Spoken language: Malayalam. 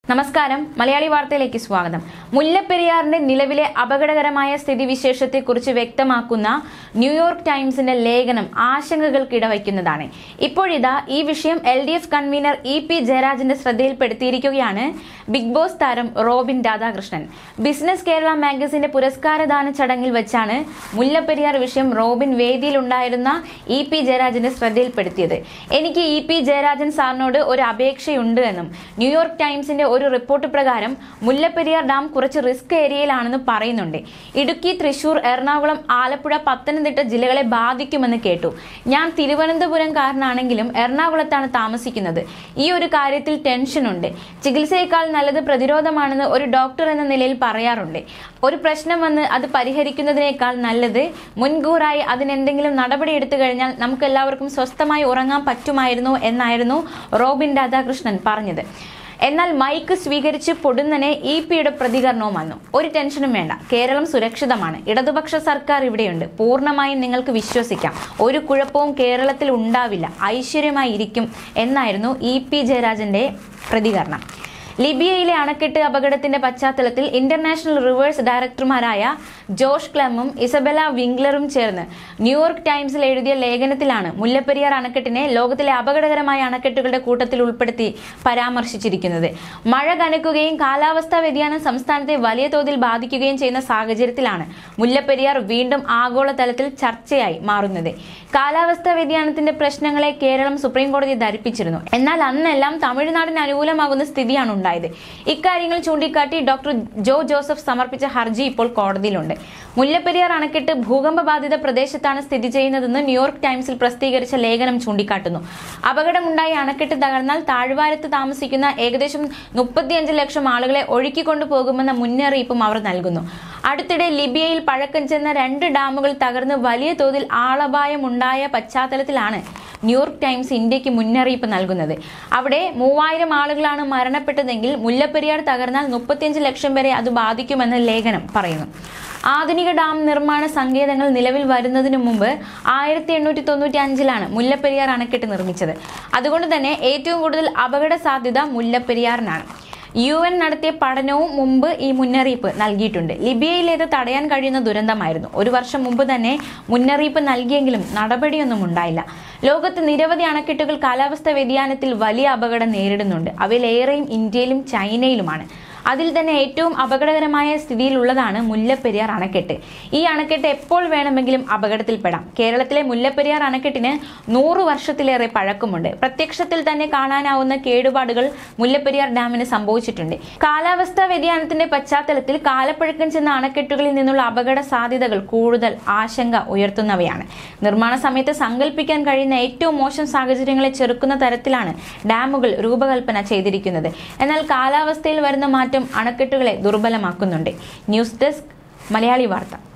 നമസ്കാരം മലയാളി വാർത്തയിലേക്ക് സ്വാഗതം മുല്ലപ്പെരിയാറിന്റെ നിലവിലെ അപകടകരമായ സ്ഥിതിവിശേഷത്തെക്കുറിച്ച് വ്യക്തമാക്കുന്ന ന്യൂയോർക്ക് ടൈംസിന്റെ ലേഖനം ആശങ്കകൾക്ക് ഇടവയ്ക്കുന്നതാണ് ഇപ്പോഴിതാ ഈ വിഷയം L D F convener E P ജയരാജന്റെ ശ്രദ്ധയിൽപ്പെടുത്തിയിരിക്കുകയാണ് ബിഗ് ബോസ് താരം റോബിൻ രാധാകൃഷ്ണൻ ബിസിനസ് കേരള മാഗസിന്റെ പുരസ്കാരദാന ചടങ്ങിൽ വെച്ചാണ് മുല്ലപ്പെരിയാർ വിഷയം റോബിൻ വേദിയിലുണ്ടായിരുന്ന ഇ പി ജയരാജന്റെ ശ്രദ്ധയിൽപ്പെടുത്തിയത് എനിക്ക് ഇ പി ജയരാജൻ സാറിനോട് ഒരു അപേക്ഷയുണ്ട് എന്നും ന്യൂയോർക്ക് ടൈംസിന്റെ ഒരു റിപ്പോർട്ട് പ്രകാരം മുല്ലപ്പെരിയാർ ഡാം കുറച്ച് റിസ്ക് ഏരിയയിലാണെന്ന് പറയുന്നുണ്ട് ഇടുക്കി തൃശൂർ എറണാകുളം ആലപ്പുഴ പത്തനംതിട്ട ജില്ലകളെ ബാധിക്കുമെന്ന് കേട്ടു ഞാൻ തിരുവനന്തപുരംകാരനാണെങ്കിലും എറണാകുളത്താണ് താമസിക്കുന്നത് ഈ ഒരു കാര്യത്തിൽ ടെൻഷനുണ്ട് ചികിത്സയേക്കാൾ നല്ലത് പ്രതിരോധമാണെന്ന് ഒരു ഡോക്ടർ എന്ന നിലയിൽ പറയാറുണ്ട് ഒരു പ്രശ്നം വന്ന് അത് പരിഹരിക്കുന്നതിനേക്കാൾ നല്ലത് മുൻകൂറായി അതിനെന്തെങ്കിലും നടപടി എടുത്തു കഴിഞ്ഞാൽ നമുക്ക് എല്ലാവർക്കും സ്വസ്ഥമായി ഉറങ്ങാൻ പറ്റുമായിരുന്നു എന്നായിരുന്നു റോബിൻ രാധാകൃഷ്ണൻ പറഞ്ഞത് എന്നാൽ മൈക്ക് സ്വീകരിച്ച് പൊടുന്നനെ ഇ പിയുടെ പ്രതികരണവും വന്നു ഒരു ടെൻഷനും വേണ്ട കേരളം സുരക്ഷിതമാണ് ഇടതുപക്ഷ സർക്കാർ ഇവിടെയുണ്ട് പൂർണ്ണമായും നിങ്ങൾക്ക് വിശ്വസിക്കാം ഒരു കുഴപ്പവും കേരളത്തിൽ ഉണ്ടാവില്ല ഐശ്വര്യമായി ഇരിക്കും എന്നായിരുന്നു ഇ പി ജയരാജന്റെ പ്രതികരണം ലിബിയയിലെ അണക്കെട്ട് അപകടത്തിന്റെ പശ്ചാത്തലത്തിൽ ഇന്റർനാഷണൽ റിവേഴ്സ് ഡയറക്ടർമാരായ ജോഷ് ക്ലമ്മും ഇസബെല വിംഗ്ലറും ചേർന്ന് ന്യൂയോർക്ക് ടൈംസിൽ എഴുതിയ ലേഖനത്തിലാണ് മുല്ലപ്പെരിയാർ അണക്കെട്ടിനെ ലോകത്തിലെ അപകടകരമായ അണക്കെട്ടുകളുടെ കൂട്ടത്തിൽ ഉൾപ്പെടുത്തി പരാമർശിച്ചിരിക്കുന്നത് മഴ കനക്കുകയും കാലാവസ്ഥാ വ്യതിയാനം സംസ്ഥാനത്തെ വലിയ തോതിൽ ബാധിക്കുകയും ചെയ്യുന്ന സാഹചര്യത്തിലാണ് മുല്ലപ്പെരിയാർ വീണ്ടും ആഗോളതലത്തിൽ ചർച്ചയായി മാറുന്നത് കാലാവസ്ഥാ വ്യതിയാനത്തിന്റെ പ്രശ്നങ്ങളെ കേരളം സുപ്രീം കോടതി ധരിപ്പിച്ചിരുന്നു എന്നാൽ അന്നെല്ലാം തമിഴ്നാടിന് അനുകൂലമാകുന്ന സ്ഥിതിയാണ് ഉണ്ടായത് ഇക്കാര്യങ്ങൾ ചൂണ്ടിക്കാട്ടി ഡോക്ടർ ജോ ജോസഫ് സമർപ്പിച്ച ഹർജി ഇപ്പോൾ കോടതിയിലുണ്ട് മുല്ലപ്പെരിയാർ അണക്കെട്ട് ഭൂകമ്പ ബാധിത പ്രദേശത്താണ് സ്ഥിതി ചെയ്യുന്നതെന്ന് ന്യൂയോർക്ക് ടൈംസിൽ പ്രസിദ്ധീകരിച്ച ലേഖനം ചൂണ്ടിക്കാട്ടുന്നു അപകടമുണ്ടായ അണക്കെട്ട് തകർന്നാൽ താഴ്വാരത്ത് താമസിക്കുന്ന ഏകദേശം മുപ്പത്തിയഞ്ച് ലക്ഷം ആളുകളെ ഒഴുക്കിക്കൊണ്ടു പോകുമെന്ന മുന്നറിയിപ്പും അവർ നൽകുന്നു അടുത്തിടെ ലിബിയയിൽ പഴക്കം ചെന്ന രണ്ട് ഡാമുകൾ തകർന്ന് വലിയ തോതിൽ ആളപായം ഉണ്ടായ പശ്ചാത്തലത്തിലാണ് ന്യൂയോർക്ക് ടൈംസ് ഇന്ത്യക്ക് മുന്നറിയിപ്പ് നൽകുന്നത് അവിടെ മൂവായിരം ആളുകളാണ് മരണപ്പെട്ടതെങ്കിൽ മുല്ലപ്പെരിയാർ തകർന്നാൽ മുപ്പത്തിയഞ്ച് ലക്ഷം വരെ അത് ബാധിക്കുമെന്ന് ലേഖനം പറയുന്നു ആധുനിക ഡാം നിർമ്മാണ സങ്കേതങ്ങൾ നിലവിൽ വരുന്നതിന് മുമ്പ് ആയിരത്തി എണ്ണൂറ്റി തൊണ്ണൂറ്റി അഞ്ചിലാണ് മുല്ലപ്പെരിയാർ അണക്കെട്ട് നിർമ്മിച്ചത് അതുകൊണ്ട് തന്നെ ഏറ്റവും കൂടുതൽ അപകട സാധ്യത മുല്ലപ്പെരിയാറിനാണ് യു എൻ നടത്തിയ പഠനവും മുമ്പ് ഈ മുന്നറിയിപ്പ് നൽകിയിട്ടുണ്ട് ലിബിയയിലേത് തടയാൻ കഴിയുന്ന ദുരന്തമായിരുന്നു ഒരു വർഷം മുമ്പ് തന്നെ മുന്നറിയിപ്പ് നൽകിയെങ്കിലും നടപടിയൊന്നും ഉണ്ടായില്ല ലോകത്ത് നിരവധി അണക്കെട്ടുകൾ കാലാവസ്ഥാ വ്യതിയാനത്തിൽ വലിയ അപകടം നേരിടുന്നുണ്ട് അവയിലേറെയും ഇന്ത്യയിലും ചൈനയിലുമാണ് അതിൽ തന്നെ ഏറ്റവും അപകടകരമായ സ്ഥിതിയിലുള്ളതാണ് മുല്ലപ്പെരിയാർ അണക്കെട്ട് ഈ അണക്കെട്ട് എപ്പോൾ വേണമെങ്കിലും അപകടത്തിൽപ്പെടാം കേരളത്തിലെ മുല്ലപ്പെരിയാർ അണക്കെട്ടിന് നൂറ് വർഷത്തിലേറെ പഴക്കമുണ്ട് പ്രത്യക്ഷത്തിൽ തന്നെ കാണാനാവുന്ന കേടുപാടുകൾ മുല്ലപ്പെരിയാർ ഡാമിന് സംഭവിച്ചിട്ടുണ്ട് കാലാവസ്ഥാ വ്യതിയാനത്തിന്റെ പശ്ചാത്തലത്തിൽ കാലപ്പഴക്കം ചെന്ന അണക്കെട്ടുകളിൽ നിന്നുള്ള അപകട സാധ്യതകൾ കൂടുതൽ ആശങ്ക ഉയർത്തുന്നവയാണ് നിർമ്മാണ സമയത്ത് സങ്കല്പിക്കാൻ കഴിയുന്ന ഏറ്റവും മോശം സാഹചര്യങ്ങളെ ചെറുക്കുന്ന തരത്തിലാണ് ഡാമുകൾ രൂപകൽപ്പന ചെയ്തിരിക്കുന്നത് എന്നാൽ കാലാവസ്ഥയിൽ വരുന്ന മാറ്റം അണക്കെട്ടുകളെ ദുർബലമാക്കുന്നുണ്ട് ന്യൂസ് ഡെസ്ക് മലയാളി വാർത്ത